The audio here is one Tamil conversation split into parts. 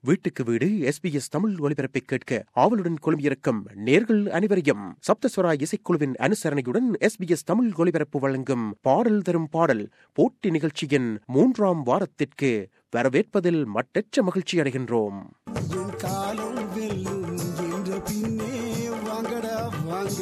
வீட்டுக்கு வீடு எஸ்பிஎஸ் தமிழ் ஒலிபரப்பை கேட்க ஆவலுடன் குழுமியிருக்கும் நேர்கள் அனைவரையும் சப்தஸ்வரா இசைக்குழுவின் அனுசரணையுடன் எஸ்பிஎஸ் தமிழ் ஒலிபரப்பு வழங்கும் பாடல் தரும் பாடல் போட்டி நிகழ்ச்சியின் மூன்றாம் வாரத்திற்கு வரவேற்பதில் மட்டற்ற மகிழ்ச்சி அடைகின்றோம் என் காலம் வெல்லும் என்ற பின்னே வாங்கடா வாங்க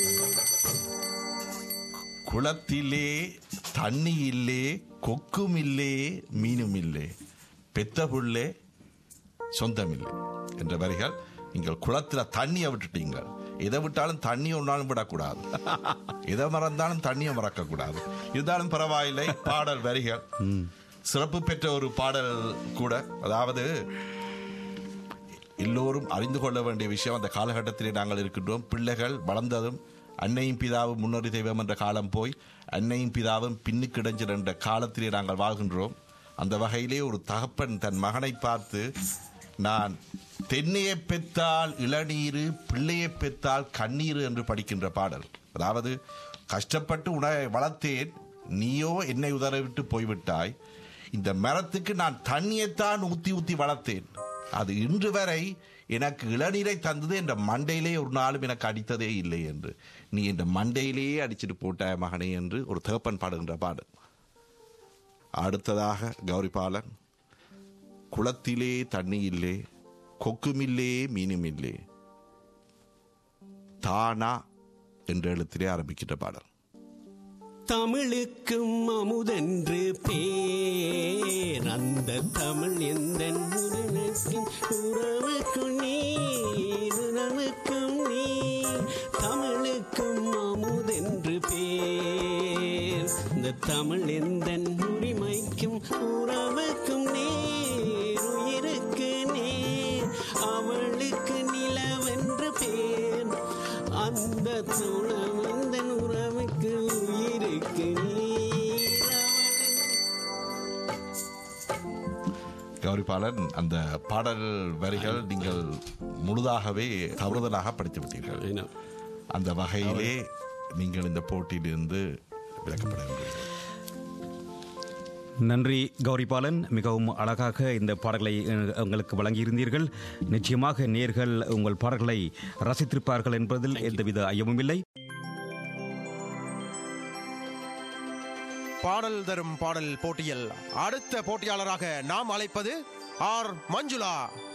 குளத்திலே தண்ணி இல்லே கொக்கும் இல்லே மீனும் இல்லை பெத்த புள்ளே சொந்தமில்லை என்ற வரிகள் நீங்கள் குளத்துல தண்ணியை விட்டுட்டீங்க எதை விட்டாலும் தண்ணி ஒன்றாலும் விடக்கூடாது எதை மறந்தாலும் தண்ணியை மறக்க கூடாது இருந்தாலும் பரவாயில்லை பாடல் வரிகள் சிறப்பு பெற்ற ஒரு பாடல் கூட அதாவது எல்லோரும் அறிந்து கொள்ள வேண்டிய விஷயம் அந்த காலகட்டத்திலே நாங்கள் இருக்கின்றோம் பிள்ளைகள் வளர்ந்ததும் அன்னையும் பிதாவும் முன்னோடி தெய்வம் என்ற காலம் போய் அன்னையும் பிதாவும் பின்னுக்கு இடைஞ்சல் என்ற காலத்திலே நாங்கள் வாழ்கின்றோம் அந்த வகையிலே ஒரு தகப்பன் தன் மகனை பார்த்து நான் தென்னையை பெற்றால் இளநீரு பிள்ளையை பெற்றால் கண்ணீர் என்று படிக்கின்ற பாடல் அதாவது கஷ்டப்பட்டு உணவை வளர்த்தேன் நீயோ என்னை உதறவிட்டு போய்விட்டாய் இந்த மரத்துக்கு நான் தண்ணியைத்தான் ஊத்தி ஊத்தி வளர்த்தேன் அது இன்று வரை எனக்கு இளநீரை தந்தது என்ற மண்டையிலே ஒரு நாளும் எனக்கு அடித்ததே இல்லை என்று நீ என்ற மண்டையிலேயே அடிச்சிட்டு போட்ட மகனே என்று ஒரு தகப்பன் பாடுகின்ற பாடு அடுத்ததாக கௌரிபாலன் குளத்திலே தண்ணி இல்லை கொக்குமில்லே மீனும் இல்லை தானா என்ற எழுத்திலே ஆரம்பிக்கின்ற பாடல் தமிழுக்கும் அமுதென்று பேர் அந்த தமிழ் எந்த உறவுக்கும் உறவுக்கும் நீ உறவுக்கும் நீ தமிழுக்கும் அமுதென்று பேர் இந்த தமிழ் எந்த உரிமைக்கும் உறவுக்கும் நேர் உயிருக்கு நேர் அவளுக்கு நிலவென்று பேர் அந்த துணவந்த உறவுக்கு உயிருக்கு நீர் கௌரிபாலன் அந்த பாடல் வரிகள் நீங்கள் முழுதாகவே தவறுதலாக படித்து விட்டீர்கள் அவள். அந்த வகையிலே நீங்கள் இந்த போட்டியிலிருந்து விலக்கப்படுகின்றீர்கள் நன்றி கௌரிபாலன் மிகவும் அழகாக இந்த பாடல்களை அஹ், எங்களுக்கு வழங்கியிருந்தீர்கள் நிச்சயமாக நேர்கள் உங்கள் பாடல்களை ரசித்திருப்பார்கள் என்பதில் எந்தவித ஐயமும் இல்லை பாடல் தரும் பாடல் போட்டியில் அடுத்த போட்டியாளராக நாம் அழைப்பது ஆர் மஞ்சுளா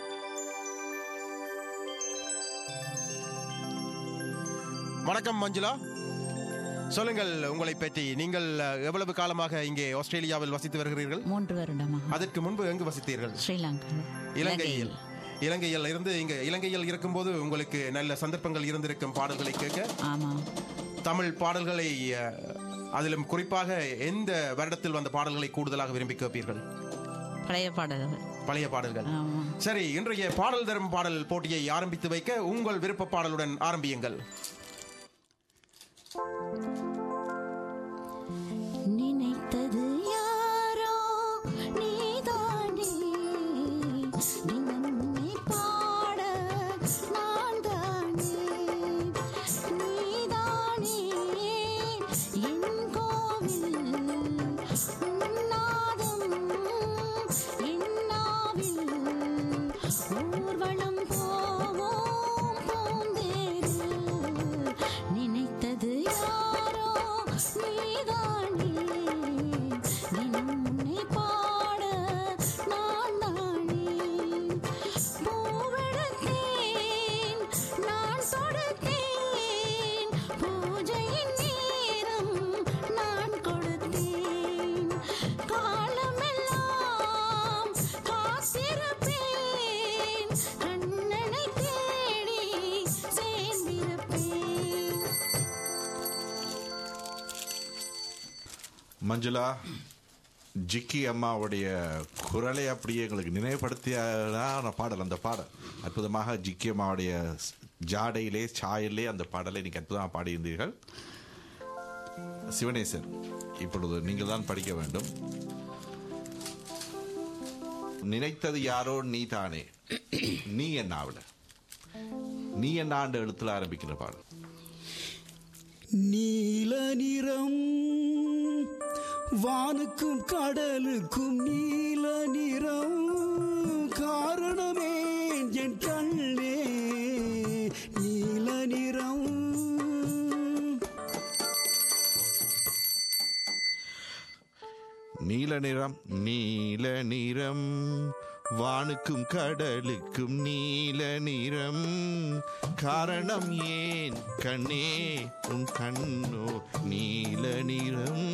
வணக்கம் மஞ்சுளா சொல்லுங்கள் உங்களை பற்றி நீங்கள் எவ்வளவு காலமாக இங்கே ஆஸ்திரேலியாவில் வசித்து வருகிறீர்கள் மூன்று வருடமாக அதற்கு முன்பு எங்கு வசித்தீர்கள் ஸ்ரீலங்கா இலங்கையில் இலங்கையில் இருந்து இங்க இலங்கையில் இருக்கும்போது உங்களுக்கு நல்ல சந்தர்ப்பங்கள் இருந்திருக்கும் பாடல்களை கேட்க ஆமாம் தமிழ் பாடல்களை அஹ், அதிலும் குறிப்பாக எந்த வருடத்தில் வந்த பாடல்களை கூடுதலாக விரும்பி கேட்பீர்கள் பழைய பாடல்கள் பழைய பாடல்கள் ஆமாம் சரி இன்றைய பாடல் தரும் பாடல் போட்டியை ஆரம்பித்து வைக்க உங்கள் விருப்ப பாடலுடன் ஆரம்பியுங்கள் நினைத்தது யாரோ நீதானே நின்னை பாட நான் தானே நீதானே என் கோவில் உன்னாதம் என்னாவில் ஊர்வலம் போவோம் பூந்தேரு நினைத்தது யாரோ நீதானே தினம் உன்னை பாட நான் தானே பூவெடுத்தேன் நான் தொடுத்தேன் பூஜையின் நேரம் நான் கொடுத்தேன் காலமெல்லாம் காத்திருப்பேன் கண்ணனை தேடி சேர்ந்திருப்பேன் மஞ்சுளா ஜிக்கி அம்மாவுடைய குரலை அப்படியே எங்களுக்கு நினைவுபடுத்தியான பாடல் அந்த பாடல் அற்புதமாக ஜிக்கி அம்மாவுடைய ஜாடையிலே சாயலிலே அந்த பாடலை நீங்கள் அற்புதமாக பாடியிருந்தீர்கள் சிவனேசன் இப்பொழுது நீங்கள் தான் படிக்க வேண்டும் நினைத்தது யாரோ நீ தானே நீ என்ன ஆவல நீ என்ன ஆண்டு எழுத்துல ஆரம்பிக்கிற பாடல் நீல நிறம் வானுக்கும் கடலுக்கும் நீல நிறம் காரணம் பார்த்தேன் என் கண்ணே நீல நிறம் நீல நிறம் நீல நிறம் வானுக்கும் கடலுக்கும் நீல நிறம் காரணம் ஏன் கண்ணே உன் கண்ணோ நீல நிறம்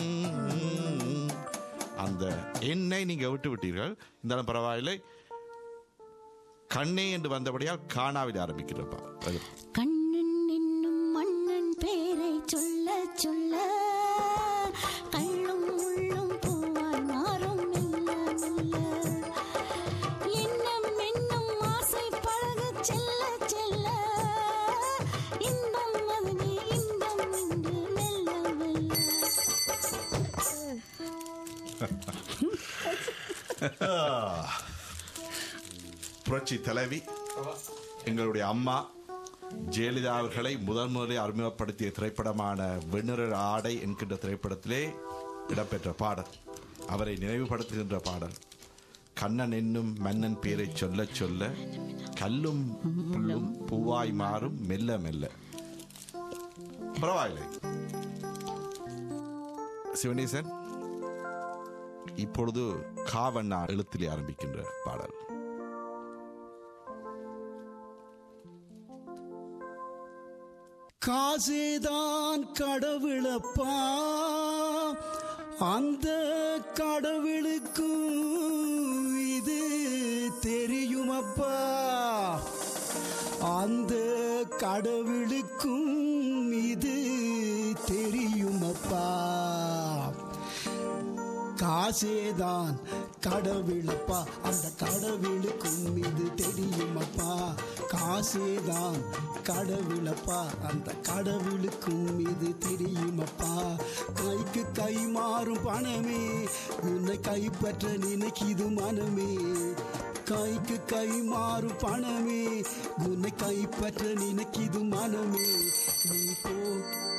அந்த எண்ணை நீங்க விட்டு விட்டீர்கள் இருந்தாலும் பரவாயில்லை கண்ணே என்று வந்தபடியால் காணாவில் ஆரம்பிக்கிறப்பா அது கண்ணன் என்னும் மன்னன் பேரை சொல்ல சொல்ல கள்ளும் உள்ளும் பூவாய் மாறும் மெல்ல மெல்ல எண்ணம் என்னும் ஆசை பழக செல்ல செல்ல இன்பம் அதனே இன்பம் என்று மெல்ல மெல்ல புரட்சி தலைவி எங்களுடைய அம்மா ஜெயலலிதா அவர்களை முதல் முதலில் அறிமுகப்படுத்திய திரைப்படமான வெண்ணிற ஆடை என்கின்ற திரைப்படத்திலே இடம்பெற்ற பாடல் அவரை நினைவுபடுத்துகின்ற பாடல் கண்ணன் என்னும் மன்னன் பேரை சொல்ல சொல்ல கல்லும் புல்லும் பூவாய் மாறும் மெல்ல மெல்ல பரவாயில்லை சிவனேசன் இப்பொழுது காவண்ணா எழுத்திலே ஆரம்பிக்கின்ற பாடல் காசேதான் கடவுளப்பா அந்த கடவுளுக்கும் இது தெரியுமப்பா அந்த கடவுளுக்கும் இது தெரியுமப்பா காசேதான் கடவுளப்பா அந்த கடவுளுக்கும் இது தெரியுமப்பா காசேதான் கடவுளப்பா அந்த கடவுளுக்கும் இது தெரியுமப்பா கைக்கு கை மாறும் பணமே உன்னை கைப்பற்ற நினைக்கிது மனமே கைக்கு கை மாறும் பணமே உன்னை கைப்பற்ற நினைக்கிது மனமே நீ போ